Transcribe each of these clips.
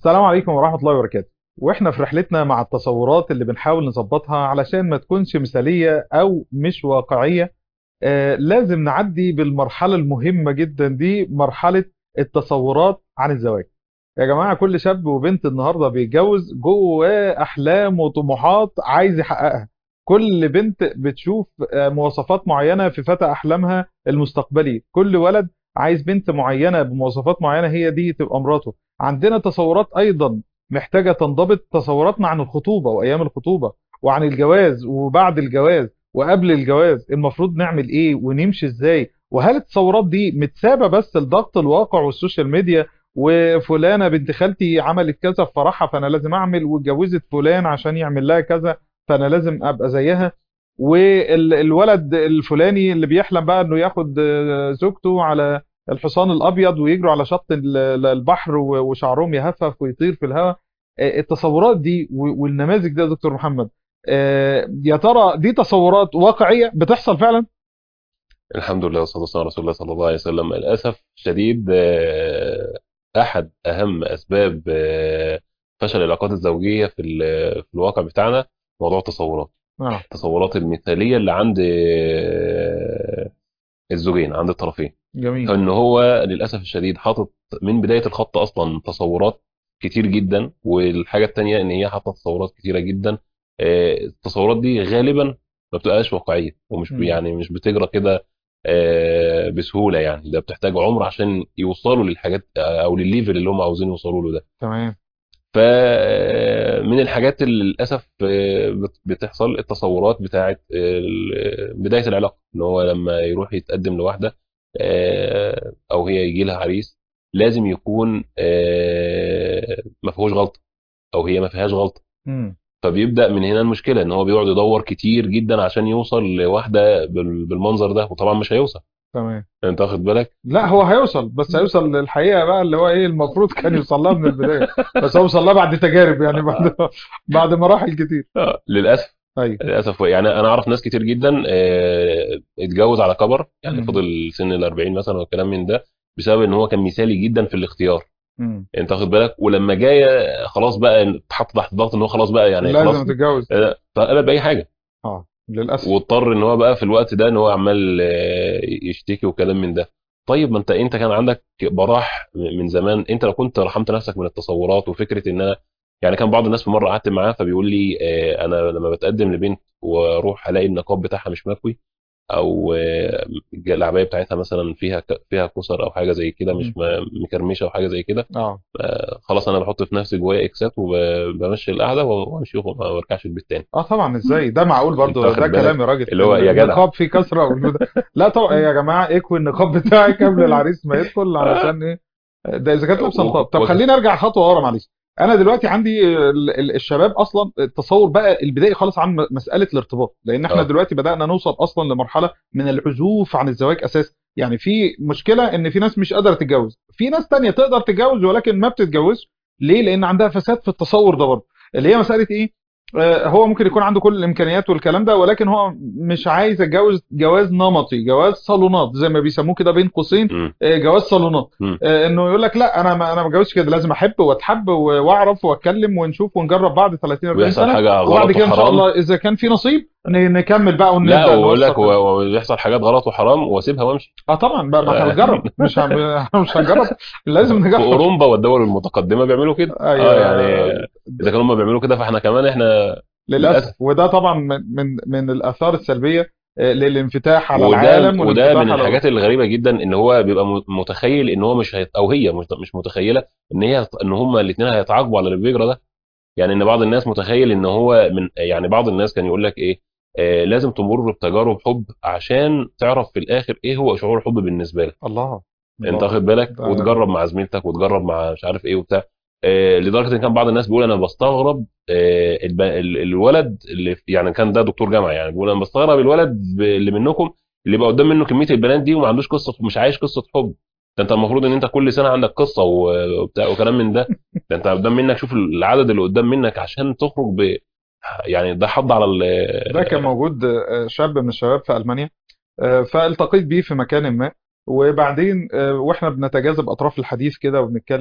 السلام عليكم ورحمة الله وبركاته واحنا في رحلتنا مع التصورات اللي بنحاول نظبطها علشان ما تكونش مثالية او مش واقعية آه لازم نعدي بالمرحلة المهمة جدا دي مرحلة التصورات عن الزواج يا جماعة كل شاب وبنت النهاردة بيتجوز جواه احلام وطموحات عايز يحققها كل بنت بتشوف آه، مواصفات معينة في فتى احلامها المستقبلي كل ولد عايز بنت معينة بمواصفات معينة هي دي تبقى مراته عندنا تصورات ايضا محتاجة تنضبط تصوراتنا عن الخطوبة وايام الخطوبة وعن الجواز وبعد الجواز وقبل الجواز المفروض نعمل ايه ونمشي ازاي وهل التصورات دي متسابة بس لضغط الواقع والسوشيال ميديا وفلانة بنت خالتي عملت كذا في فرحها فانا لازم اعمل واتجوزت فلان عشان يعمل لها كذا فانا لازم ابقى زيها والولد الفلاني اللي بيحلم بقى انه ياخد آه، زوجته على الحصان الابيض ويجروا على شط ال- البحر و- وشعرهم يهفف ويطير في الهواء آه، التصورات دي و- والنماذج دي يا دكتور محمد آه، يا ترى دي تصورات واقعية بتحصل فعلا الحمد لله والصلاة والسلام على رسول الله صلى الله عليه وسلم للأسف شديد آه، أحد أهم أسباب آه، فشل العلاقات الزوجية في ال- في الواقع بتاعنا موضوع التصورات اه التصورات المثالية اللي عند آه، الزوجين عند الطرفين جميل ان هو للاسف الشديد حاطط من بدايه الخط اصلا تصورات كتير جدا والحاجه التانيه ان هي حاطه تصورات كتيره جدا آه، التصورات دي غالبا ما بتبقاش واقعيه ومش مم. يعني مش بتجرى كده آه، بسهوله يعني ده بتحتاج عمر عشان يوصلوا للحاجات او للليفل اللي هم عاوزين يوصلوا له ده تمام فمن الحاجات اللي للاسف آه، بت- بتحصل التصورات بتاعت ال- بدايه العلاقه ان هو لما يروح يتقدم لواحده آه، او هي يجي لها عريس لازم يكون آه، ما فيهوش غلطه او هي ما فيهاش غلطه مم. فبيبدا من هنا المشكله ان هو بيقعد يدور كتير جدا عشان يوصل لواحده بال- بالمنظر ده وطبعا مش هيوصل تمام انت واخد بالك لا هو هيوصل بس هيوصل للحقيقة بقى اللي هو ايه المفروض كان يوصل لها من البداية بس هو وصل لها بعد تجارب يعني بعد بعد مراحل كتير آه، للاسف ايوه للاسف يعني انا اعرف ناس كتير جدا آه، اتجوز على كبر يعني مم. فضل سن ال 40 مثلا والكلام من ده بسبب ان هو كان مثالي جدا في الاختيار مم. انت واخد بالك ولما جايه خلاص بقى اتحط تحت ضغط ان هو خلاص بقى يعني لازم خلاص تتجوز آه، فقلب باي حاجه اه للاسف واضطر ان هو بقى في الوقت ده ان هو عمال آه، يشتكي وكلام من ده طيب ما انت انت كان عندك براح من زمان انت لو كنت رحمت نفسك من التصورات وفكره ان انا يعني كان بعض الناس في مره قعدت معاه فبيقول لي آه، انا لما بتقدم لبنت واروح الاقي النقاب بتاعها مش مكوي او آه، العبايه بتاعتها مثلا فيها ك- فيها كسر او حاجه زي كده مش م- مكرمشه او حاجه زي كده اه آه، خلاص انا بحط في نفسي جوايا اكسات وبمشي القعده وامشي وما برجعش البيت تاني اه طبعا ازاي ده معقول برضو انت واخد ده بالك؟ كلام يا راجل اللي هو يا جدع. النقاب فيه كسره والبدا لا طبعا يا جماعه اكوي النقاب بتاعك قبل العريس ما يدخل علشان ايه ده اذا كانت لابسه نقاب طب و- خليني ارجع خطوه ورا معلش انا دلوقتي عندي ال- ال- الشباب اصلا التصور بقى البدائي خالص عن م- مساله الارتباط لان احنا اه. دلوقتي بدانا نوصل اصلا لمرحله من العزوف عن الزواج اساسا يعني في مشكله ان في ناس مش قادره تتجوز في ناس تانية تقدر تتجوز ولكن ما بتتجوزش ليه لان عندها فساد في التصور ده برضه اللي هي مساله ايه آه، هو ممكن يكون عنده كل الامكانيات والكلام ده ولكن هو مش عايز يتجوز جواز نمطي جواز صالونات زي ما بيسموه كده بين قوسين مم. آه، جواز صالونات مم. آه، انه يقول لك لا انا ما انا ما اتجوزش كده لازم احب واتحب و- واعرف واتكلم ونشوف ونجرب بعد 30 40 ويحصل سنه حاجه وبعد غلط كده ان شاء وحرام الله اذا كان في نصيب ن- نكمل بقى ونبدا لا واقول لك نوثق. و- ويحصل حاجات غلط وحرام واسيبها وامشي اه طبعا بقى ما احنا هنجرب مش هن- مش هنجرب لازم في نجرب اوروبا والدول المتقدمه بيعملوا كده أيوة. اه يعني اذا كانوا هم بيعملوا كده فاحنا كمان احنا للاسف للأسف. وده طبعا من من من الاثار السلبيه آه، للانفتاح على وده العالم وده والانفتاح من على الحاجات الغريبه جدا ان هو بيبقى م- متخيل ان هو مش هيت... او هي مش مش متخيله ان هي ان هم الاثنين هيتعاقبوا على اللي بيجرى ده يعني ان بعض الناس متخيل ان هو من يعني بعض الناس كان يقول لك ايه آه لازم تمر بتجارب حب عشان تعرف في الاخر ايه هو شعور الحب بالنسبه لك الله انت الله. واخد بالك ده- وتجرب مع زميلتك وتجرب مع مش عارف ايه وبتاع آه، لدرجه ان كان بعض الناس بيقول انا بستغرب آه، الب- ال- الولد اللي يعني كان ده دكتور جامعه يعني بيقول انا بستغرب الولد ب- اللي منكم اللي يبقى قدام منه كميه البنات دي وما عندوش قصه مش عايش قصه حب ده انت المفروض ان انت كل سنه عندك قصه و- وبتاع وكلام من ده ده انت قدام منك شوف العدد اللي قدام منك عشان تخرج ب يعني ده حض على ال- ده كان موجود آه، شاب من الشباب في المانيا آه، فالتقيت بيه في مكان ما وبعدين آه، واحنا بنتجاذب اطراف الحديث كده وبنتكلم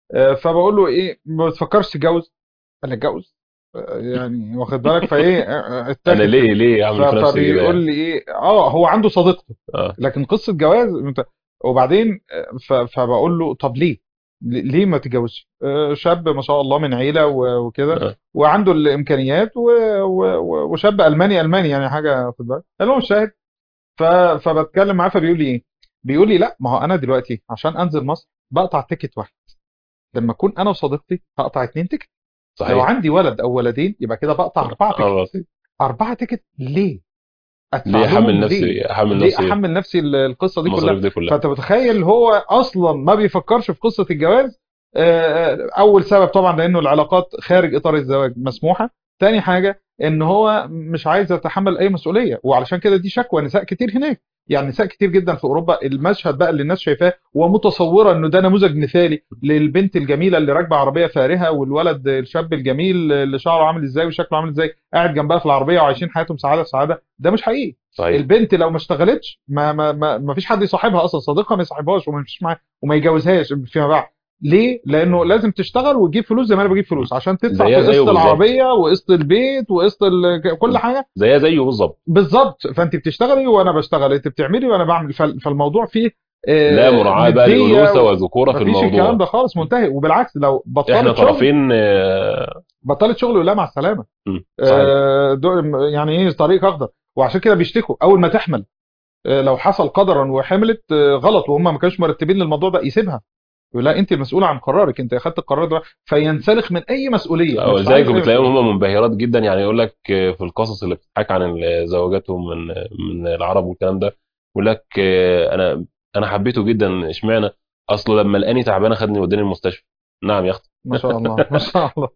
آه، فبقول له ايه ما بتفكرش تتجوز قال لي اتجوز آه، يعني واخد بالك فايه آه، آه، اتاخد انا ليه ليه اعمل في ف- نفسي كده فبيقول يعني؟ لي ايه اه هو عنده صديقته اه لكن قصه جواز انت وبعدين آه، ف- فبقول له طب ليه ل- ليه ما تتجوزش آه، شاب ما شاء الله من عيله و- وكده اه وعنده الامكانيات و- و- و- وشاب الماني الماني يعني حاجه خد بالك المهم الشاهد ف- فبتكلم معاه فبيقول لي ايه بيقول لي لا ما هو انا دلوقتي عشان انزل مصر بقطع تيكت واحد لما اكون انا وصديقتي هقطع اتنين تيكت لو صحيح عندي ولد او ولدين يبقى كده بقطع اربعه تيكت خلاص اربعه تيكت ليه ادفع ليه احمل لهم نفسي ليه احمل ليه نفسي احمل نفسي ال- القصه دي كلها المصاريف دي كلها فانت متخيل هو اصلا ما بيفكرش في قصه الجواز آه، اول سبب طبعا لانه العلاقات خارج اطار الزواج مسموحه تاني حاجه ان هو مش عايز يتحمل اي مسؤوليه وعلشان كده دي شكوى نساء كتير هناك يعني نساء كتير جدا في اوروبا المشهد بقى اللي الناس شايفاه ومتصوره انه ده نموذج مثالي للبنت الجميله اللي راكبه عربيه فارهه والولد الشاب الجميل اللي شعره عامل ازاي وشكله عامل ازاي قاعد جنبها في العربيه وعايشين حياتهم سعاده في سعاده ده مش حقيقي صحيح البنت لو ما اشتغلتش ما ما ما, ما فيش حد يصاحبها اصلا صديقها ما يصاحبهاش وما يمشيش معاها وما يجوزهاش فيما بعد ليه؟ لانه لازم تشتغل وتجيب فلوس زي ما انا بجيب فلوس عشان تدفع زيها في زيه قسط بالظبط. العربيه وقسط البيت وقسط ال- كل حاجه زيها زيه بالظبط بالظبط فانت بتشتغلي وانا بشتغل انت بتعملي وانا بعمل فال- فالموضوع فيه آه، لا مراعاه بقى ندية للانوثه والذكوره في مفيش الكلام الموضوع ده خالص منتهي وبالعكس لو احنا بطلت شغل طرفين آه، بطلت شغل ولا مع السلامه مم، صحيح آه، دو- يعني ايه طريق اخضر وعشان كده بيشتكوا اول ما تحمل آه، لو حصل قدرا وحملت آه، غلط وهم ما كانوش مرتبين للموضوع ده يسيبها يقول لا انت المسؤوله عن قرارك انت اخدت القرار ده فينسلخ من اي مسؤوليه مش ولذلك عايز أي بتلاقيهم مسؤولية. هم منبهرات جدا يعني يقول لك آه، في القصص اللي بتضحك عن ال- زواجاتهم من من العرب والكلام ده يقول لك آه، انا انا حبيته جدا اشمعنى اصله لما لقاني تعبانه خدني وداني المستشفى نعم يا اختي ما شاء الله ما شاء الله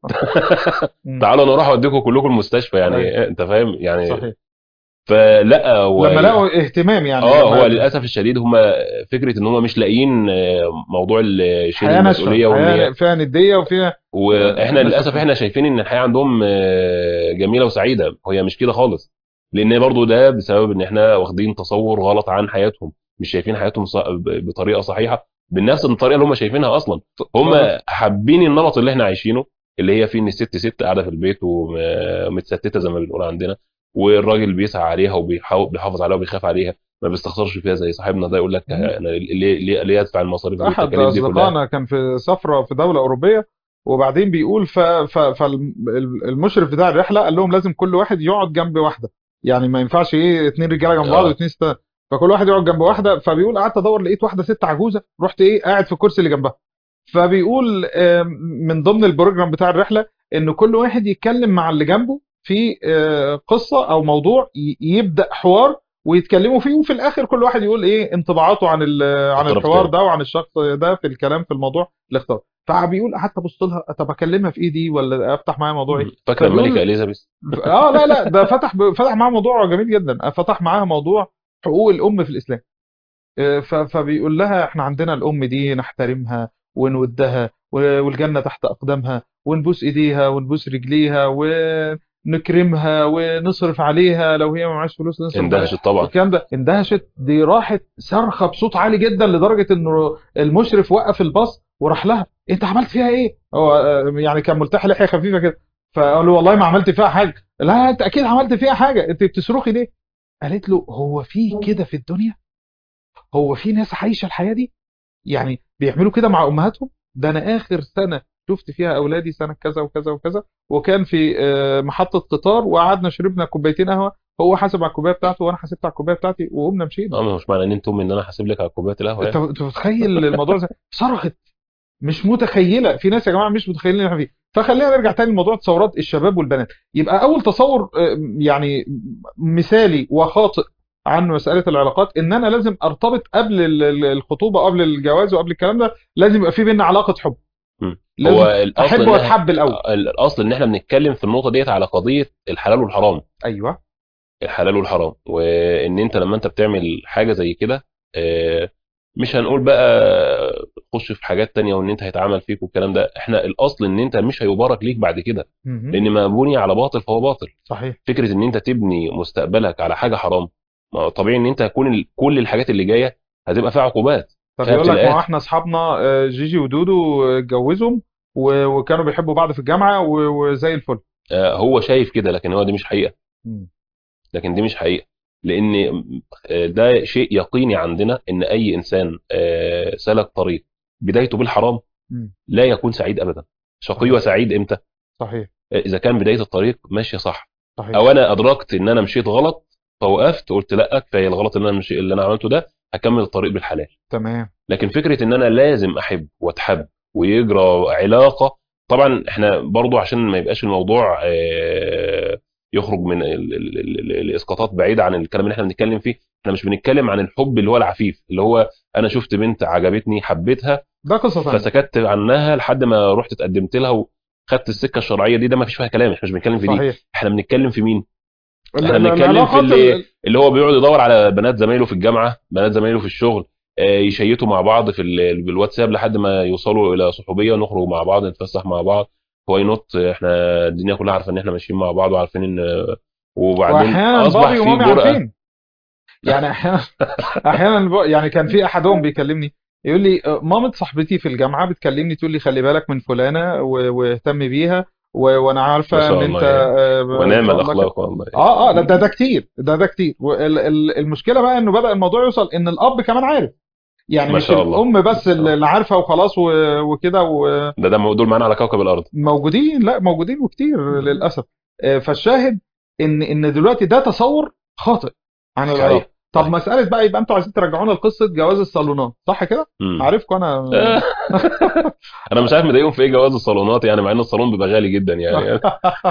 مم. تعالوا انا اروح اوديكم كلكم المستشفى يعني أيوة. انت فاهم يعني صحيح فلا هو لما لقوا اهتمام يعني اه لما- هو للاسف الشديد هم فكره ان هم مش لاقيين آه، موضوع ال- شيل حياه ناشفه المسؤوليه وان حياه هي فيها نديه وفيها واحنا آه، للاسف ناشفة. احنا شايفين ان الحياه عندهم آه، جميله وسعيده وهي مش كده خالص لان برضو ده بسبب ان احنا واخدين تصور غلط عن حياتهم مش شايفين حياتهم ص- ب- بطريقه صحيحه بنفس الطريقه اللي هم شايفينها اصلا هم حابين النمط اللي احنا عايشينه اللي هي فيه ان الست ست قاعده في البيت ومتستته زي ما بنقول عندنا والراجل بيسعى عليها وبيحافظ عليها وبيخاف عليها ما بيستخسرش فيها زي صاحبنا ده يقول لك مم. انا ليه ليه ليه ادفع المصاريف احد والتكاليف دي كلها اصدقائنا كان في سفره في دوله اوروبيه وبعدين بيقول ف... ف... فالمشرف بتاع الرحله قال لهم لازم كل واحد يقعد جنب واحده يعني ما ينفعش ايه اتنين رجاله جنب بعض آه. واتنين ستات فكل واحد يقعد جنب واحده فبيقول قعدت ادور لقيت واحده ست عجوزه رحت ايه قاعد في الكرسي اللي جنبها فبيقول آم، من ضمن البروجرام بتاع الرحله ان كل واحد يتكلم مع اللي جنبه في آه، قصه او موضوع ي- يبدا حوار ويتكلموا فيه وفي الاخر كل واحد يقول ايه انطباعاته عن ال- عن الطرف الحوار التاني. ده وعن الشخص ده في الكلام في الموضوع اللي اختاره فبيقول قعدت ابص لها طب اكلمها في ايه دي ولا افتح معاها موضوع ايه فاكره فبيقول- الملكه اليزابيث اه لا لا ده فتح فتح معاها موضوع جميل جدا فتح معاها موضوع حقوق الام في الاسلام آه، ف- فبيقول لها احنا عندنا الام دي نحترمها ونودها و- والجنه تحت اقدامها ونبوس ايديها ونبوس رجليها ونكرمها ونصرف عليها لو هي ما معاش فلوس نصرف عليها اندهشت طبعا الكلام ده اندهشت دي راحت صرخه بصوت عالي جدا لدرجه انه المشرف وقف الباص وراح لها انت عملت فيها ايه؟ هو آه، يعني كان ملتحي لحيه خفيفه كده فقال له والله ما عملت فيها حاجه لا انت اكيد عملت فيها حاجه انت بتصرخي ليه؟ قالت له هو في كده في الدنيا؟ هو في ناس عايشه الحياه دي؟ يعني بيعملوا كده مع امهاتهم؟ ده انا اخر سنه شفت فيها اولادي سنه كذا وكذا وكذا وكان في آه، محطه قطار وقعدنا شربنا كوبايتين قهوه هو حاسب على الكوبايه بتاعته وانا حاسبت على الكوبايه بتاعتي وقمنا مشينا اه مش معنى ان انت امي ان انا حاسب لك على كوبايه القهوه انت يعني انت متخيل الموضوع ازاي صرخت مش متخيله في ناس يا جماعه مش متخيلين اللي احنا فيه فخلينا نرجع تاني لموضوع تصورات الشباب والبنات يبقى اول تصور آه، يعني مثالي وخاطئ عن مساله العلاقات ان انا لازم ارتبط قبل ال- ال- الخطوبه قبل الجواز وقبل الكلام ده لازم يبقى في بيننا علاقه حب مم. لازم هو الاصل احب إن إحنا- واتحب الاول الاصل ان احنا بنتكلم في النقطه ديت على قضيه الحلال والحرام ايوه الحلال والحرام وان انت لما انت بتعمل حاجه زي كده آه، مش هنقول بقى خش في حاجات تانية وان انت هيتعمل فيك والكلام ده احنا الاصل ان انت مش هيبارك ليك بعد كده مهم. لان ما بني على باطل فهو باطل صحيح فكره ان انت تبني مستقبلك على حاجه حرام ما هو طبيعي ان انت هتكون ال- كل الحاجات اللي جايه هتبقى فيها عقوبات طب يقول لك ما فبتلاقيها هو احنا اصحابنا آه، جيجي ودودو آه، اتجوزهم و- وكانوا بيحبوا بعض في الجامعه و- وزي الفل آه، هو شايف كده لكن هو دي مش حقيقه مم. لكن دي مش حقيقه لان آه، ده شيء يقيني عندنا ان اي انسان آه، سلك طريق بدايته بالحرام مم. لا يكون سعيد ابدا شقي صحيح وسعيد امتى صحيح آه، اذا كان بدايه الطريق ماشيه صح صحيح او انا ادركت ان انا مشيت غلط فوقفت قلت لا كفايه الغلط اللي انا مشي اللي انا عملته ده هكمل الطريق بالحلال تمام لكن فكره ان انا لازم احب واتحب ويجرى علاقه طبعا احنا برضو عشان ما يبقاش الموضوع آه، يخرج من ال- ال- ال- ال- الاسقاطات بعيده عن الكلام اللي احنا بنتكلم فيه احنا مش بنتكلم عن الحب اللي هو العفيف اللي هو انا شفت بنت عجبتني حبيتها ده قصه ثانيه فسكت عنها لحد ما رحت اتقدمت لها وخدت السكه الشرعيه دي ده ما فيش فيها كلام احنا مش بنتكلم في دي صحيح احنا بنتكلم في مين ال- احنا ال- بنتكلم في العلاقات اللي ال- اللي هو بيقعد يدور على بنات زمايله في الجامعه بنات زمايله في الشغل آه، يشيتوا مع بعض في ال- بالواتساب لحد ما يوصلوا الى صحوبيه ونخرج مع بعض نتفسح مع بعض واي نوت احنا الدنيا كلها عارفه ان احنا ماشيين مع بعض وعارفين ان وبعدين واحيانا اصبح بابي في ومامي جرأه عارفين يعني احيانا احيانا ب- يعني كان في احدهم بيكلمني يقول لي آه، مامة صاحبتي في الجامعه بتكلمني تقول لي خلي بالك من فلانه و- واهتم بيها و- وانا ما عارفه شاء ان الله انت يعني آه، ب- ان ونعم شاء الله كده الاخلاق والله اه اه لا، ده ده كتير ده ده كتير وال- ال- المشكله بقى انه بدا الموضوع يوصل ان الاب كمان عارف يعني ما مش شاء الله الام بس ما شاء الله اللي عارفه وخلاص و- وكده ده ده دول معانا على كوكب الارض وموجودين لا موجودين وكتير للاسف آه، فالشاهد ان ان دلوقتي ده تصور خاطئ عن العلاقه صحيح طب صحيح مساله بقى يبقى انتوا عايزين ترجعونا لقصه جواز الصالونات صح كده امم عارفكم انا انا مش عارف مضايقهم في ايه جواز الصالونات يعني مع ان الصالون بيبقى غالي جدا يعني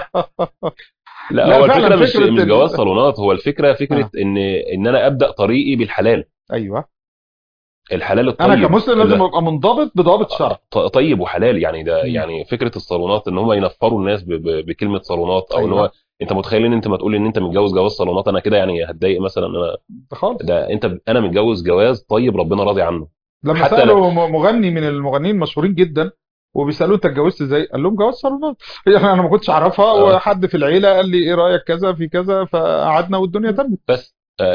لا لا هو فعلا الفكره مش فكره مش ال... جواز صالونات هو الفكره فكره آه. ان ان انا ابدا طريقي بالحلال ايوه الحلال انا الطيب كمسلم لازم اللي ابقى منضبط بضوابط الشرع ط- طيب وحلال يعني ده مم. يعني فكره الصالونات ان هم ينفروا الناس ب- ب- بكلمه صالونات او ان ايوه هو انت متخيل ان انت ما تقول ان انت متجوز جواز صالونات انا كده يعني هتضايق مثلا انا ده خالص ده انت انا متجوز جواز طيب ربنا راضي عنه لما حتى لا سالوا م- مغني من المغنيين المشهورين جدا وبيسالوه انت اتجوزت ازاي قال لهم جواز صالونات يعني انا ما كنتش اعرفها اه وحد في العيله قال لي ايه رايك كذا في كذا فقعدنا والدنيا تمت بس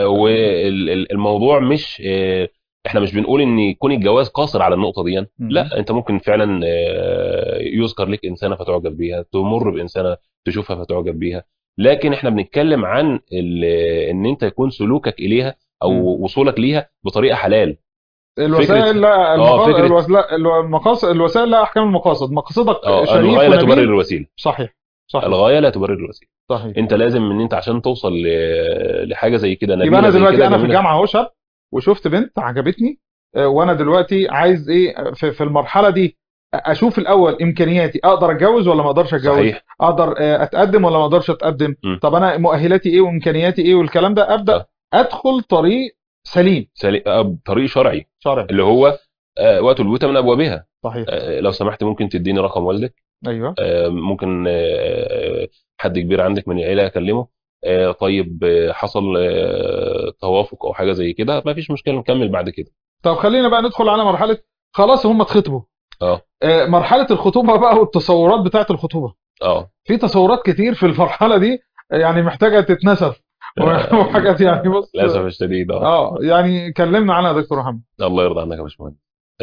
والموضوع مش آه، احنا مش بنقول ان يكون الجواز قاصر على النقطه دي مم. لا انت ممكن فعلا آه، يذكر لك انسانه فتعجب بيها تمر بانسانه تشوفها فتعجب بيها لكن احنا بنتكلم عن ال- ان انت يكون سلوكك اليها او مم. وصولك ليها بطريقه حلال الوسائل فكره لا اه المقا... فكره الوس... لا المقاصد الوسائل لا احكام المقاصد مقصدك اه شريف الغايه لا تبرر ونبيل الوسيله صحيح صحيح الغايه لا تبرر الوسيله صحيح انت لازم ان انت عشان توصل ل- لحاجه زي كده يبقى نبيله انا زي دلوقتي كده انا في جميله الجامعه اهو شاب وشفت بنت عجبتني آه، وانا دلوقتي عايز ايه في, في المرحله دي اشوف الاول امكانياتي اقدر اتجوز ولا ما اقدرش اتجوز صحيح اقدر آه، اتقدم ولا ما اقدرش اتقدم مم. طب انا مؤهلاتي ايه وامكانياتي ايه والكلام ده ابدا صح. ادخل طريق سليم سلي- آه، بطريق شرعي شرعي اللي هو آه، واتوا البيوت من ابوابها صحيح آه، لو سمحت ممكن تديني رقم والدك ايوه آه، ممكن آه، حد كبير عندك من العيله اكلمه آه، طيب آه، حصل آه، توافق او حاجه زي كده ما فيش مشكله نكمل بعد كده طب خلينا بقى ندخل على مرحله خلاص هم اتخطبوا اه آه، مرحله الخطوبه بقى والتصورات بتاعه الخطوبه اه في تصورات كتير في المرحله دي يعني محتاجه تتنسف آه، وحاجات يعني بص للاسف الشديد اه اه يعني كلمنا عنها يا دكتور محمد الله يرضى عنك يا باشمهندس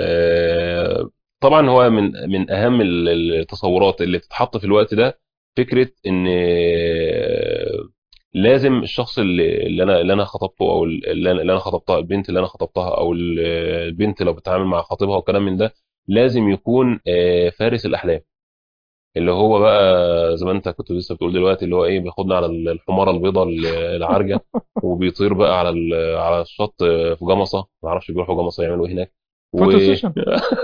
آه، طبعا هو من من اهم ال- التصورات اللي تتحط في الوقت ده فكره ان آه، لازم الشخص اللي اللي انا اللي انا خطبته او اللي انا اللي انا خطبتها البنت اللي انا خطبتها او ال- البنت لو بتتعامل مع خطيبها وكلام من ده لازم يكون آه، فارس الاحلام اللي هو بقى زي ما انت كنت لسه بتقول دلوقتي اللي هو ايه بياخدنا على الحماره البيضاء العرجه وبيطير بقى على ال- على الشط في جمصه ما اعرفش بيروحوا جمصه يعملوا ايه هناك و فوتو سيشن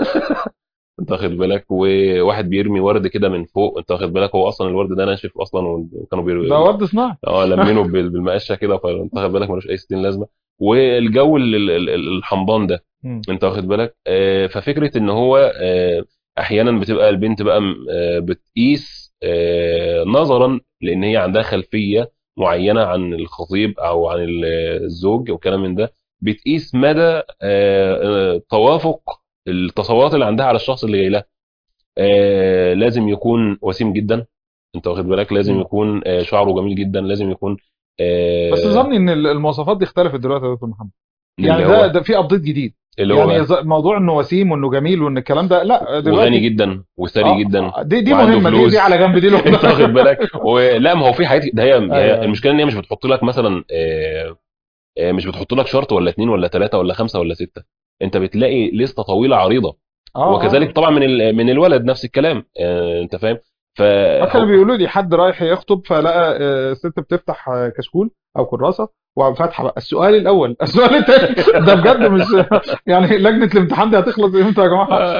انت واخد بالك وواحد بيرمي ورد كده من فوق انت واخد بالك هو اصلا الورد ده ناشف اصلا وكانوا بير... ده ورد صناعي اه لمينه بال- بالمقشه كده فانت واخد بالك ملوش اي ستين لازمه والجو ال- ال- ال- الحمضان ده مم. انت واخد بالك آه، ففكره ان هو آه، احيانا بتبقى البنت بقى م- آه، بتقيس آه، نظرا لان هي عندها خلفيه معينه عن الخطيب او عن ال- الزوج وكلام من ده بتقيس مدى آه، آه، توافق التصورات اللي عندها على الشخص اللي جاي لها آه، لازم يكون وسيم جدا انت واخد بالك لازم مم. يكون آه، شعره جميل جدا لازم يكون آه، بس ظني ان المواصفات دي اختلفت دلوقتي يا دكتور محمد اللي يعني هو ده ده في ابديت جديد اللي هو يعني ز- موضوع انه وسيم وانه جميل وان الكلام ده لا دلوقتي وغني جدا وثري آه، جدا آه، دي دي وعنده مهمه دي فلوس. دي على جنب دي انت لوحدها واخد بالك ولا ما هو في حاجات ده هي أيوة. هي المشكله ان هي مش بتحط لك مثلا آه، آه، مش بتحط لك شرط ولا اثنين ولا ثلاثه ولا خمسه ولا سته انت بتلاقي لسته طويله عريضه آه، وكذلك آه. طبعا من ال- من الولد نفس الكلام آه، انت فاهم ف كانوا بيقولوا لي حد رايح يخطب فلقى آه، ست بتفتح آه، كشكول او كراسه وفاتحه بقى السؤال الاول السؤال الثاني ده بجد مش يعني لجنه الامتحان دي هتخلص امتى يا جماعه آه،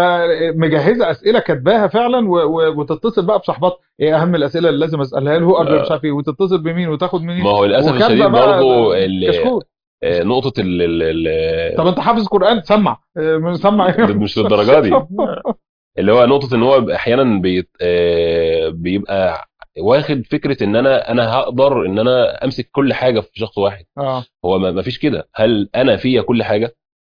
فمجهزه اسئله كاتباها فعلا و- و- وتتصل بقى بصاحبات ايه اهم الاسئله اللي لازم اسالها له قبل آه. مش عارف ايه وتتصل بمين وتاخد منين ما هو للاسف وكاتبة الشديد بقى برضه ال- كشكول آه، نقطه ال ال- ال- طب انت حافظ قران سمع آه، سمع ايه ده مش للدرجه دي اللي هو نقطه ان هو احيانا بيت آه، بيبقى واخد فكره ان انا انا هقدر ان انا امسك كل حاجه في شخص واحد اه هو ما ما فيش كده هل انا فيا كل حاجه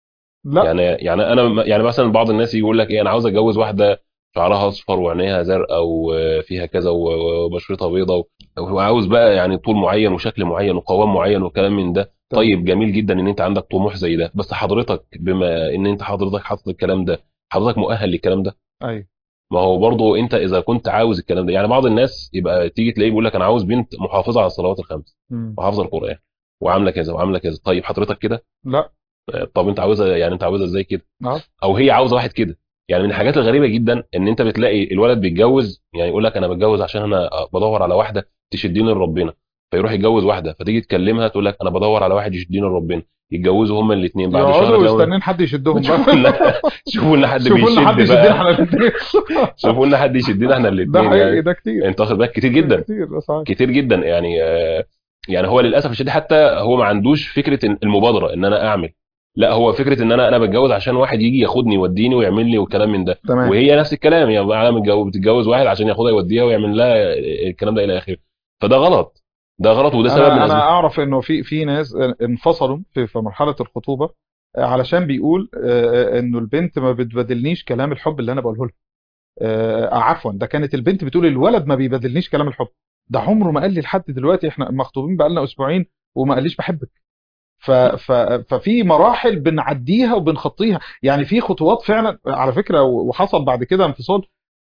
لا يعني يعني انا يعني مثلا بعض الناس يقول لك ايه انا عاوز اتجوز واحده شعرها اصفر وعينيها زرقاء وفيها كذا و- وبشرتها بيضاء وعاوز بقى يعني طول معين وشكل معين وقوام معين وكلام من ده طيب جميل جدا ان انت عندك طموح زي ده بس حضرتك بما ان انت حضرتك حاطط الكلام ده حضرتك مؤهل للكلام ده ايوه ما هو برضه انت اذا كنت عاوز الكلام ده يعني بعض الناس يبقى تيجي تلاقيه بيقول لك انا عاوز بنت محافظه على الصلوات الخمس مم. وحافظه القران وعامله كذا وعامله كذا طيب حضرتك كده لا طب انت عاوزها يعني انت عاوزها ازاي كده اه او هي عاوزه واحد كده يعني من الحاجات الغريبه جدا ان انت بتلاقي الولد بيتجوز يعني يقول لك انا بتجوز عشان انا بدور على واحده تشدني لربنا فيروح يتجوز واحده فتيجي تكلمها تقول لك انا بدور على واحد يشدني لربنا يتجوزوا هما الاثنين بعد شهر يقعدوا تلاقوا- مستنيين حد يشدهم شوفوا لنا بقى شوفوا لنا حد شوفوا لنا حد بيشد يشدنا بقى احنا الاثنين شوفوا لنا حد يشدنا احنا ده الاثنين حقيقي يعني ده كتير انت واخد بالك كتير جدا كتير ده صحيح كتير جدا يعني آه، يعني هو للاسف الشديد حتى هو ما عندوش فكره إن- المبادره ان انا اعمل لا هو فكره ان انا انا بتجوز عشان واحد يجي ياخدني يوديني ويعمل لي والكلام من ده تمام وهي نفس الكلام يعني انا متجوز بتتجوز واحد عشان ياخدها يوديها ويعمل لها الكلام ده الى اخره فده غلط ده غلط وده سبب من انا انا اسباب اعرف انه في في ناس انفصلوا في في مرحله الخطوبه علشان بيقول آه، انه البنت ما بتبادلنيش كلام الحب اللي انا بقوله لها آه، عفوا ده كانت البنت بتقول الولد ما بيبادلنيش كلام الحب ده عمره ما قال لي لحد دلوقتي احنا مخطوبين بقالنا اسبوعين وما قاليش بحبك ف ف ففي مراحل بنعديها وبنخطيها يعني في خطوات فعلا على فكره وحصل بعد كده انفصال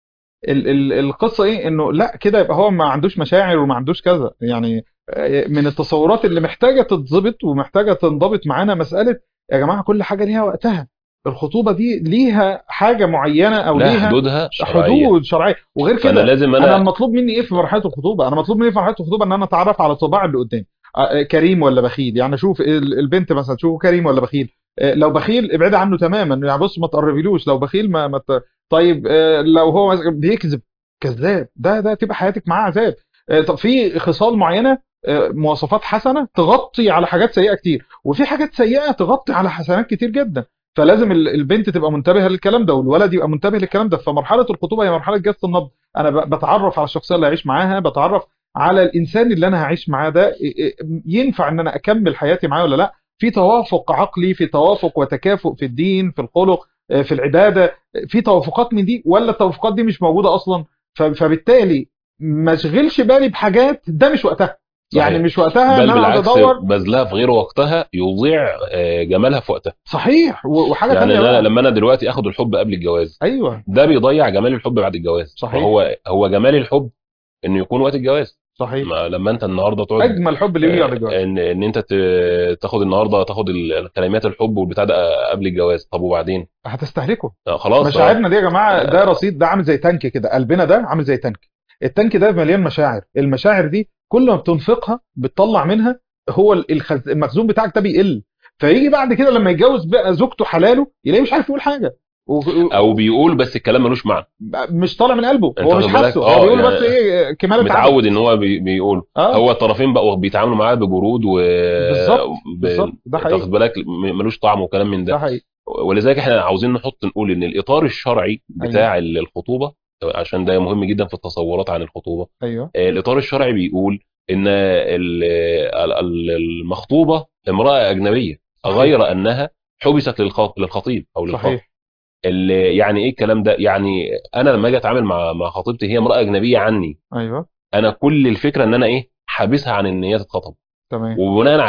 ال ال القصه ايه انه لا كده يبقى هو ما عندوش مشاعر وما عندوش كذا يعني آه، من التصورات اللي محتاجه تتظبط ومحتاجه تنضبط معانا مساله يا جماعه كل حاجه ليها وقتها الخطوبه دي ليها حاجه معينه او لها ليها حدودها شرعيه حدود شرعيه وغير فانا كده لازم انا انا المطلوب مني ايه في مرحله الخطوبه انا مطلوب مني إيه في مرحله الخطوبه ان انا اتعرف على طباع اللي قدامي آه، كريم ولا بخيل يعني اشوف ال- البنت مثلا شوفه كريم ولا بخيل آه، لو بخيل ابعد عنه تماما يعني بص ما تقربيلوش لو بخيل ما, ما ت... طيب آه، لو هو مثلاً بيكذب كذاب ده ده تبقى حياتك معاه عذاب آه، طب في خصال معينه آه، مواصفات حسنه تغطي على حاجات سيئه كتير وفي حاجات سيئه تغطي على حسنات كتير جدا فلازم ال- البنت تبقى منتبهه للكلام ده والولد يبقى منتبه للكلام ده فمرحله الخطوبه هي مرحله جس النبض انا ب- بتعرف على الشخصيه اللي هعيش معاها بتعرف على الانسان اللي انا هعيش معاه ده إيه- إيه- ينفع ان انا اكمل حياتي معاه ولا لا في توافق عقلي في توافق وتكافؤ في الدين في الخلق آه، في العباده في توافقات من دي ولا التوافقات دي مش موجوده اصلا ف- فبالتالي ما اشغلش بالي بحاجات ده مش وقتها يعني صحيح. مش وقتها ان بل انا اقعد بالعكس ادور بذلها في غير وقتها يضيع آه، جمالها في وقتها صحيح و- وحاجه يعني ثانيه أنا بقى لما انا دلوقتي اخد الحب قبل الجواز ايوه ده بيضيع جمال الحب بعد الجواز صحيح. هو هو جمال الحب انه يكون وقت الجواز صحيح ما لما انت النهارده تقعد اجمل حب اللي بيجي بعد الجواز ان ان انت ت- تاخد النهارده تاخد ال- كلمات الحب والبتاع ده قبل الجواز طب وبعدين هتستهلكه آه، خلاص آه. مشاعرنا دي يا جماعه ده رصيد ده عامل زي تانك كده قلبنا ده عامل زي تانك التانك ده مليان مشاعر المشاعر دي كل ما بتنفقها بتطلع منها هو ال- الخز... المخزون بتاعك ده بيقل فيجي بعد كده لما يتجوز بقى زوجته حلاله يلاقيه مش عارف يقول حاجه و... و... او بيقول بس الكلام ملوش معنى مش طالع من قلبه أنت هو مش واخد بالك؟ حاسه آه، هو بيقول يعني بس ايه كماله عدد. متعود ان هو بي بيقول اه هو الطرفين بقوا بيتعاملوا معاه بجرود و بالظبط، ب- بالظبط، ده حقيقي. تاخد بالك م- ملوش طعم وكلام من ده ده حقيقي ولذلك احنا عاوزين نحط نقول ان الاطار الشرعي بتاع الخطوبه عشان ده مهم جدا في التصورات عن الخطوبه ايوه آه، الاطار الشرعي بيقول ان ال- ال- ال- المخطوبه امراه اجنبيه صحيح. غير انها حبست للخ- للخطيب او للخاطب صحيح اللي يعني ايه الكلام ده يعني انا لما اجي اتعامل مع مع خطيبتي هي امراه اجنبيه عني ايوه انا كل الفكره ان انا ايه حابسها عن ان هي تتخطب تمام وبناء عليه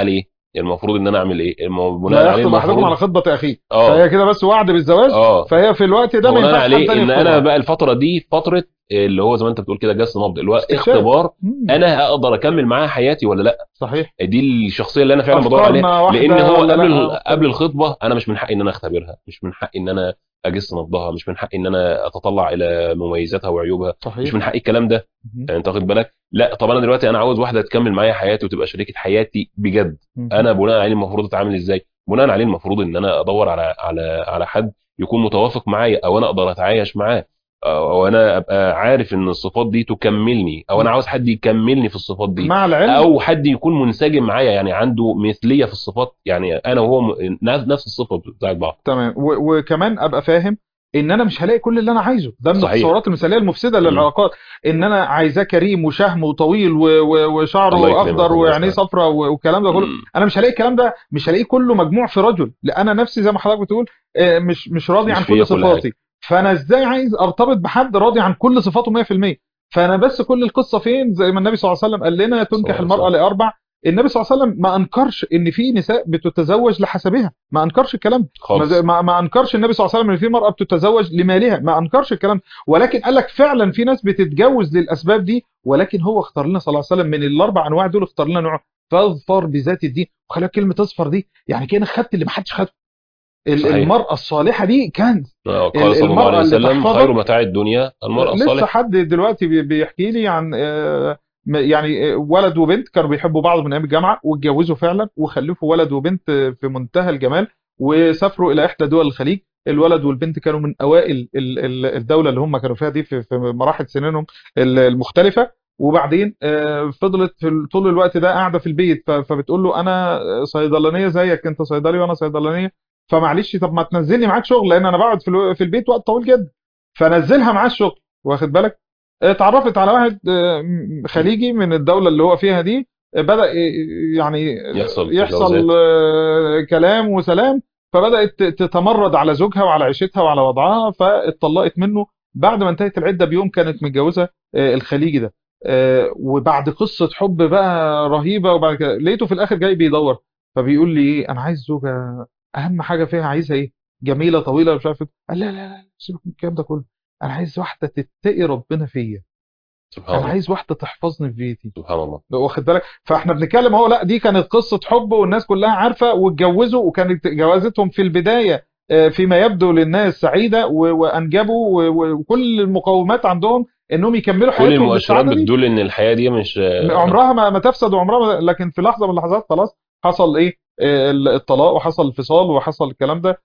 المفروض ان انا اعمل ايه الم- بناء لا عليه يخطب احدكم على المفروض خطبه اخيه اه فهي كده بس وعد بالزواج اه فهي في الوقت ده ما بناء ينفعش حد عليه تاني ان انا يخطبها بقى الفتره دي فتره اللي هو زي ما انت بتقول كده جس نبض اللي هو استكشاف. اختبار مم. انا هقدر اكمل معاه حياتي ولا لا صحيح دي الشخصيه اللي انا فعلا بدور أفكارنا عليها واحدة لان هو ولا قبل لأ؟ ال- قبل الخطبه انا مش من حقي ان انا اختبرها مش من حقي ان انا اجس نبضها مش من حقي ان انا اتطلع الى مميزاتها وعيوبها مش صحيح من حقي الكلام ده مم. يعني انت واخد بالك لا طب انا دلوقتي انا عاوز واحده تكمل معايا حياتي وتبقى شريكه حياتي بجد مم. انا بناء عليه المفروض اتعامل ازاي بناء عليه المفروض ان انا ادور على على على حد يكون متوافق معايا او انا اقدر اتعايش معاه او أو انا ابقى عارف ان الصفات دي تكملني او انا عاوز حد يكملني في الصفات دي مع العلم او حد يكون منسجم معايا يعني عنده مثليه في الصفات يعني انا وهو م- نفس الصفه بتاعت بعض تمام و- وكمان ابقى فاهم ان انا مش هلاقي كل اللي انا عايزه ده من صحيح. التصورات المثاليه المفسده مم. للعلاقات ان انا عايزاه كريم وشهم وطويل و- و- الله وشعره يكرمك، اخضر الله وعينيه يسعدك. صفراء و- والكلام ده كله مم. انا مش هلاقي الكلام ده مش هلاقيه كله مجموع في رجل لا انا نفسي زي ما حضرتك بتقول آه، مش مش راضي مش عن فيا كل كل صفاتي فانا ازاي عايز ارتبط بحد راضي عن كل صفاته 100% فانا بس كل القصه فين زي ما النبي صلى الله عليه وسلم قال لنا صلى تنكح الله عليه المراه لاربع النبي صلى الله عليه وسلم ما انكرش ان في نساء بتتزوج لحسبها ما انكرش الكلام ده. خالص ما, ما, ما انكرش النبي صلى الله عليه وسلم ان في مرأة بتتزوج لمالها ما انكرش الكلام ده. ولكن قال لك فعلا في ناس بتتجوز للاسباب دي ولكن هو اختار لنا صلى الله عليه وسلم من الاربع انواع دول اختار لنا نوع فاظفر بذات الدين وخلي بالك كلمه اصفر دي يعني كانك خدت اللي ما حدش خده ال- صحيح. المرأة الصالحة دي كنز آه، ال- قال صلى الله المرأة عليه اللي وسلم تحفظك- خير متاع الدنيا المراه لسه الصالحه حد دلوقتي بي- بيحكي لي عن آه، م- يعني آه، ولد وبنت كانوا بيحبوا بعض من ايام الجامعه واتجوزوا فعلا وخلفوا ولد وبنت آه، في منتهى الجمال وسافروا الى احدى دول الخليج الولد والبنت كانوا من اوائل ال- ال- الدوله اللي هم كانوا فيها دي في في مراحل سنينهم ال- المختلفه وبعدين آه، فضلت في ال- طول الوقت ده قاعده في البيت ف- فبتقول له انا صيدلانيه زيك انت صيدلي وانا صيدلانيه فمعلش طب ما تنزلني معاك شغل لان انا بقعد في الو- في البيت وقت طويل جدا فنزلها معاه الشغل واخد بالك اتعرفت على واحد آه، م- خليجي من الدولة اللي هو فيها دي آه، بدأ ي- يعني يحصل يحصل تجاوزات. آه، كلام وسلام فبدأت ت- تتمرد على زوجها وعلى عيشتها وعلى وضعها فاتطلقت منه بعد ما انتهت العدة بيوم كانت متجوزة آه، الخليجي ده آه، وبعد قصة حب بقى رهيبة وبعد كده لقيته في الآخر جاي بيدور فبيقول لي ايه انا عايز زوجة اهم حاجة فيها عايزها ايه جميلة طويلة مش عارف إيه. قال لا لا لا سيبك من الكلام ده كله انا عايز واحده تتقي ربنا فيا سبحان انا الله عايز واحده تحفظني في بيتي سبحان الله واخد بالك فاحنا بنتكلم اهو لا دي كانت قصه حب والناس كلها عارفه واتجوزوا وكانت جوازتهم في البدايه آه، فيما يبدو للناس سعيده و- وانجبوا و- و- وكل المقومات عندهم انهم يكملوا كل حياتهم المؤشرات بالسعاده دي بتدل ان الحياه دي مش عمرها ما ما تفسد وعمرها ما لكن في لحظه من اللحظات خلاص حصل ايه آه، الطلاق وحصل الفصال وحصل الكلام ده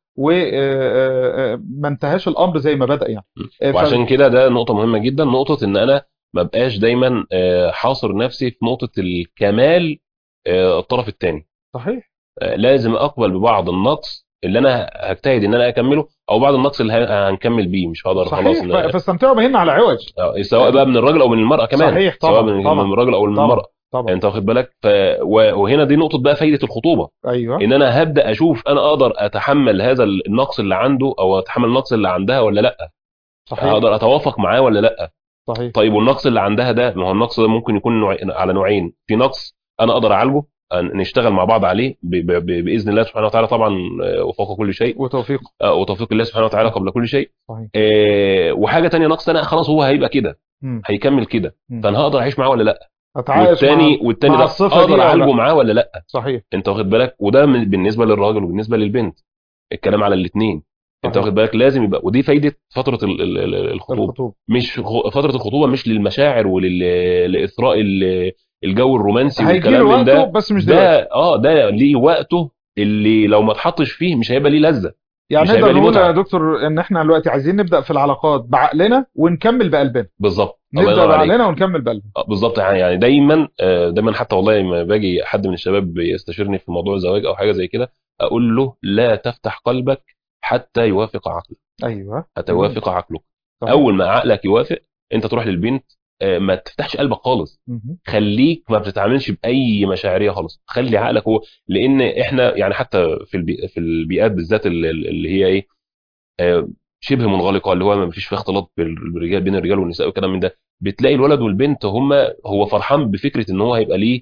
وما انتهاش الامر زي ما بدا يعني آه، ف- وعشان كده ده نقطة مهمة جدا نقطة ان انا ما بقاش دايما آه، حاصر نفسي في نقطة الكمال آه، الطرف الثاني صحيح لازم اقبل ببعض النقص اللي انا هجتهد ان انا اكمله او بعض النقص اللي ه- هنكمل بيه مش هقدر خلاص صحيح ان ف- فاستمتعوا بهن على عوج آه، سواء بقى من الراجل او من المرأة كمان صحيح، سواء طبعاً، من طبعاً. من الراجل او من طبعاً. المرأة طبعا انت واخد بالك ف... و- وهنا دي نقطة بقى فايدة الخطوبة ايوه ان انا هبدا اشوف انا اقدر اتحمل هذا النقص اللي عنده او اتحمل النقص اللي عندها ولا لا صحيح اقدر اتوافق معاه ولا لا صحيح طيب والنقص اللي عندها ده ما هو النقص ده ممكن يكون نوع... على نوعين في نقص انا اقدر اعالجه أن- نشتغل مع بعض عليه ب... ب... ب... باذن الله سبحانه وتعالى طبعا آه، وفوق كل شيء وتوفيق آه، وتوفيق الله سبحانه وتعالى قبل كل شيء صحيح آه، وحاجه تانية نقص انا خلاص هو هيبقى كده مم. هيكمل كده مم. فانا هقدر اعيش معاه ولا لا اتعايش والتاني مع... والتاني مع ده الصفة دي اقدر أو لا؟ اعالجه معاه ولا لا صحيح انت واخد بالك وده من- بالنسبه للراجل وبالنسبه للبنت الكلام على الاثنين انت صحيح. واخد بالك لازم يبقى ودي فايده فتره ال- ال- ال- الخطوبه الخطوبة مش خ- فتره الخطوبه مش للمشاعر ولاثراء الجو الرومانسي هيجي له والكلام من وقته ده بس مش دلوقتي ده اه ده ليه وقته اللي لو ما اتحطش فيه مش هيبقى ليه لذه يعني مش نقدر هيبقى ليه نقول متعة. يا دكتور ان احنا دلوقتي عايزين نبدا في العلاقات بعقلنا ونكمل بقلبنا بالظبط الله نبدا ينور عليك بعقلنا ونكمل بقلبنا آه، بالظبط يعني يعني دايما آه، دايما حتى والله لما باجي حد من الشباب يستشيرني في موضوع الزواج او حاجه زي كده اقول له لا تفتح قلبك حتى يوافق عقلك ايوه حتى يوافق عقلك صحيح. اول ما عقلك يوافق انت تروح للبنت آه، ما تفتحش قلبك خالص مهم. خليك ما بتتعاملش باي مشاعريه خالص خلي عقلك هو لان احنا يعني حتى في البي... في البيئات بالذات اللي, اللي هي ايه آه، شبه منغلقه اللي هو ما فيش فيها اختلاط بال- بالرجال بين الرجال والنساء والكلام من ده بتلاقي الولد والبنت هم هو فرحان بفكره ان هو هيبقى ليه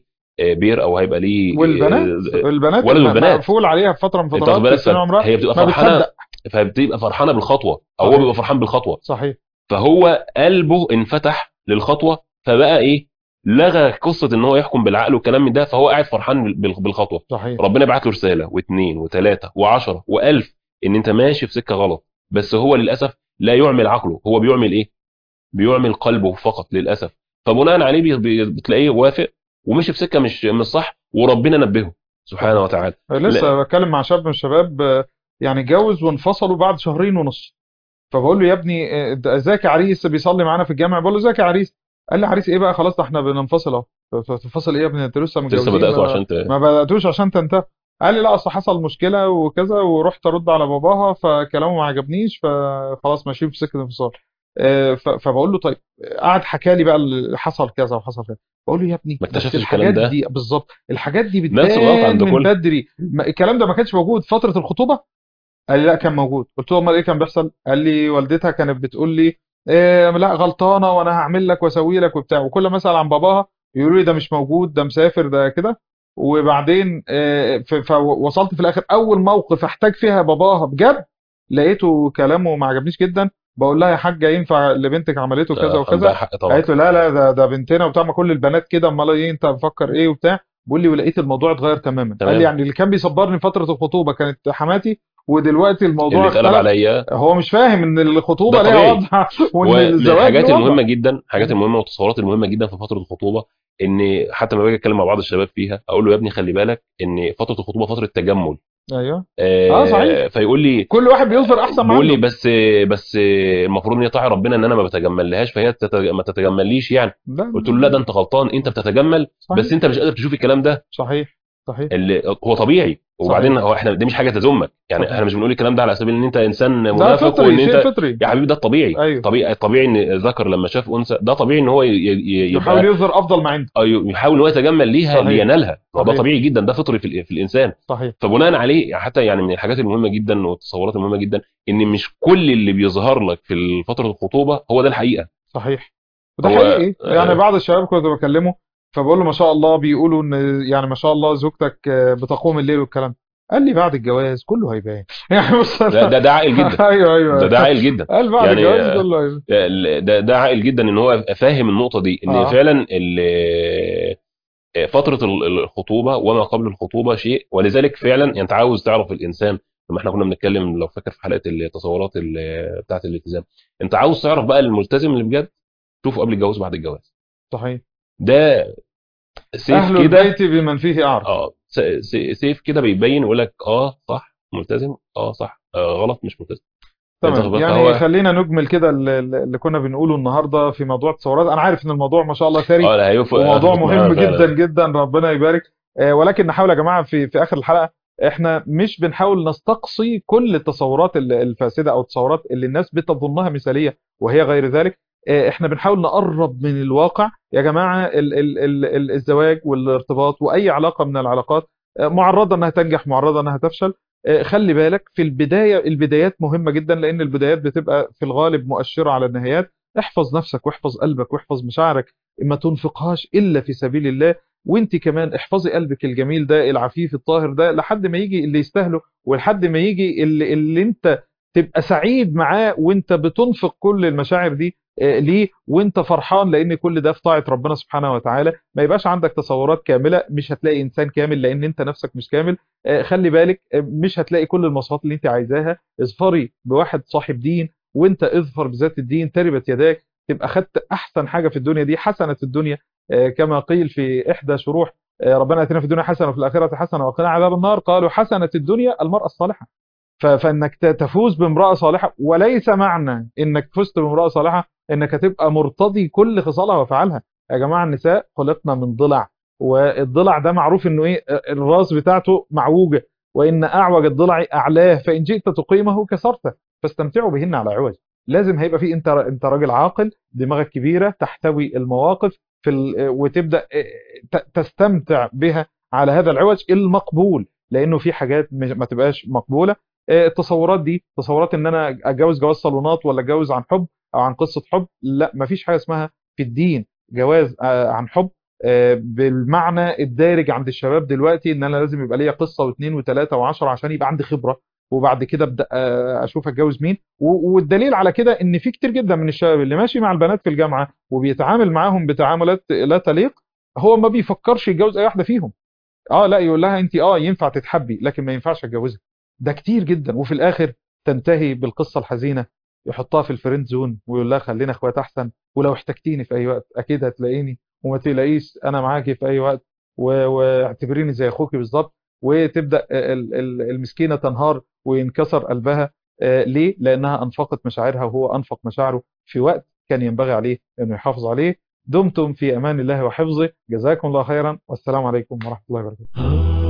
آه، بير او هيبقى ليه والبنات آه، البنات ولد اللي والبنات. مقفول عليها في فتره من انت فترات واخد بالك في سن عمرها هي بتبقى ما فرحانه بتصدق فبتبقى فرحانه بالخطوه او هو صحيح. بيبقى فرحان بالخطوه صحيح فهو قلبه انفتح للخطوه فبقى ايه لغى قصه ان هو يحكم بالعقل والكلام من ده فهو قاعد فرحان بال- بالخطوه صحيح ربنا بعت له رساله واثنين وثلاثه وعشرة والف ان انت ماشي في سكه غلط بس هو للاسف لا يعمل عقله هو بيعمل ايه بيعمل قلبه فقط للاسف فبناء عليه بي- بي- بتلاقيه وافق ومشي في سكه مش مش صح وربنا نبهه سبحانه وتعالى لسه بتكلم مع شاب من الشباب آه، يعني اتجوز وانفصلوا بعد شهرين ونص فبقول له يا ابني آه، ده ازيك يا عريس بيصلي معانا في الجامع بقول له ازيك يا عريس قال لي عريس ايه بقى خلاص ده احنا بننفصل اهو تنفصل ايه يا ابني انت لسه لسه متجوزين بداته ما- عشان ت... ما بداتوش عشان تنتهي قال لي لا اصل حصل مشكله وكذا ورحت ارد على باباها فكلامه ما عجبنيش فخلاص ماشيين في سكه انفصال آه، ف- فبقول له طيب قعد حكى لي بقى اللي حصل كذا وحصل كذا بقول له يا ابني ما بس اكتشفتش الكلام الحاجات ده؟ دي بالظبط الحاجات دي نفس الغلط بتبان عند من كل. بدري ما- الكلام ده ما كانش موجود فتره الخطوبه قال لي لا كان موجود قلت له امال ايه كان بيحصل قال لي والدتها كانت بتقول لي إيه لا غلطانه وانا هعمل لك واسوي لك وبتاع وكل ما اسال عن باباها يقولوا لي ده مش موجود ده مسافر ده كده وبعدين آه، ف- فوصلت في الاخر اول موقف احتاج فيها باباها بجد لقيته كلامه ما عجبنيش جدا بقول لها يا حاجه ينفع اللي بنتك عملته كذا آه، وكذا عندها حق طبعا قالت له لا لا ده ده بنتنا وبتاع ما كل البنات كده امال ايه انت مفكر ايه وبتاع بيقول لي ولقيت الموضوع اتغير تماما تمام. قال لي يعني اللي كان بيصبرني فتره الخطوبه كانت حماتي ودلوقتي الموضوع اللي اتقلب اختلف عليا هو مش فاهم ان الخطوبه ده ليها طبيعي. وضع وان ومن الزواج الحاجات له وضع. المهمه جدا الحاجات المهمه والتصورات المهمه جدا في فتره الخطوبه ان حتى لما باجي اتكلم مع بعض الشباب فيها اقول له يا ابني خلي بالك ان فتره الخطوبه فتره تجمل ايوه آه آه، صحيح. فيقول لي كل واحد بيظهر احسن ما بيقول لي عنده بس بس المفروض ان يطاع ربنا ان انا ما بتجملهاش فهي تتج- ما تتجمليش يعني لا قلت له لا ده انت غلطان انت بتتجمل صحيح. بس انت مش قادر تشوف الكلام ده صحيح صحيح اللي هو طبيعي وبعدين صحيح. هو احنا دي مش حاجه تذمك يعني صحيح. احنا مش بنقول الكلام ده على سبيل ان انت انسان ده منافق وان فطري انت شيء فطري يا حبيبي ده الطبيعي ايوه طبيعي طبيعي ان الذكر لما شاف انثى ده طبيعي ان هو ي- ي- يحاول يبقى يظهر افضل ما عنده أو يحاول ان هو يتجمل ليها صحيح. لينالها هو ده صحيح. طبيعي جدا ده فطري في, ال- في الانسان صحيح فبناء عليه حتى يعني من الحاجات المهمه جدا والتصورات المهمه جدا ان مش كل اللي بيظهر لك في فتره الخطوبه هو ده الحقيقه صحيح وده هو- حقيقي آه. يعني بعض الشباب كنت بكلمه فبقول له ما شاء الله بيقولوا ان يعني ما شاء الله زوجتك آه، بتقوم الليل والكلام ده. قال لي بعد الجواز كله هيبان يعني بص ده ده, ده عاقل جدا ايوه ايوه ده ده عاقل جدا قال بعد يعني، الجواز آه، كله هيبان ده ده, ده عاقل جدا ان هو فاهم النقطه دي ان آه. فعلا ال- فتره ال- الخطوبه وما قبل الخطوبه شيء ولذلك فعلا يعني انت عاوز تعرف الانسان لما احنا كنا بنتكلم لو فاكر في حلقه التصورات ال- بتاعه الالتزام انت عاوز تعرف بقى الملتزم اللي بجد شوفه قبل الجواز وبعد الجواز صحيح ده سيف اهل كده البيت بمن فيه اعرف اه س- س- سيف كده بيبين يقول لك اه صح ملتزم اه صح آه غلط مش ملتزم أنت تمام واخد بالك؟ يعني هو- خلينا نجمل كده اللي اللي كنا بنقوله النهارده في موضوع التصورات انا عارف ان الموضوع ما شاء الله ثري اه لا هيوفق وموضوع هيوفق معانا مهم فعلا. جدا جدا ربنا يبارك آه، ولكن نحاول يا جماعه في في اخر الحلقه احنا مش بنحاول نستقصي كل التصورات ال- الفاسده او التصورات اللي الناس بتظنها مثاليه وهي غير ذلك آه، احنا بنحاول نقرب من الواقع يا جماعه ال ال ال ال الزواج والارتباط واي علاقه من العلاقات آه، معرضه انها تنجح معرضه انها تفشل آه، خلي بالك في البدايه البدايات مهمه جدا لان البدايات بتبقى في الغالب مؤشره على النهايات احفظ نفسك واحفظ قلبك واحفظ مشاعرك ما تنفقهاش الا في سبيل الله وانت كمان احفظي قلبك الجميل ده العفيف الطاهر ده لحد ما يجي اللي يستاهله ولحد ما يجي اللي, اللي انت تبقى سعيد معاه وانت بتنفق كل المشاعر دي آه، ليه وانت فرحان لان كل ده في طاعه ربنا سبحانه وتعالى ما يبقاش عندك تصورات كامله مش هتلاقي انسان كامل لان انت نفسك مش كامل آه، خلي بالك آه، مش هتلاقي كل المواصفات اللي انت عايزاها اظفري بواحد صاحب دين وانت اظفر بذات الدين تربت يداك تبقى خدت احسن حاجه في الدنيا دي حسنه الدنيا آه، كما قيل في احدى شروح آه، ربنا اتنا في الدنيا حسنه وفي الاخره حسنه وقنا عذاب النار قالوا حسنه الدنيا المراه الصالحه ف- فانك ت- تفوز بامراه صالحه وليس معنى انك فزت بامراه صالحه انك هتبقى مرتضي كل خصالها وافعالها يا جماعه النساء خلقنا من ضلع والضلع ده معروف انه ايه الراس بتاعته معوجه وان اعوج الضلع اعلاه فان جئت تقيمه كسرته فاستمتعوا بهن على عوج لازم هيبقى في انت انت راجل عاقل دماغك كبيره تحتوي المواقف في ال... وتبدا ت- تستمتع بها على هذا العوج المقبول لانه في حاجات مش- ما تبقاش مقبوله آه، التصورات دي تصورات ان انا اتجوز جواز صالونات ولا اتجوز عن حب او عن قصه حب لا ما فيش حاجه اسمها في الدين جواز آه، عن حب آه، بالمعنى الدارج عند الشباب دلوقتي ان انا لازم يبقى ليا قصه واثنين وثلاثه وعشرة عشان يبقى عندي خبره وبعد كده ابدا آه، اشوف اتجوز مين و- والدليل على كده ان في كتير جدا من الشباب اللي ماشي مع البنات في الجامعه وبيتعامل معاهم بتعاملات لا تليق هو ما بيفكرش يتجوز اي واحده فيهم اه لا يقول لها انت اه ينفع تتحبي لكن ما ينفعش اتجوزها ده كتير جدا وفي الاخر تنتهي بالقصه الحزينه يحطها في الفريند زون ويقول لها خلينا اخوات احسن ولو احتجتيني في اي وقت اكيد هتلاقيني وما تقلقيش انا معاكي في اي وقت و- واعتبريني زي اخوكي بالظبط وتبدا ال- ال- المسكينه تنهار وينكسر قلبها آه، ليه؟ لانها انفقت مشاعرها وهو انفق مشاعره في وقت كان ينبغي عليه انه يحافظ عليه دمتم في امان الله وحفظه جزاكم الله خيرا والسلام عليكم ورحمه الله وبركاته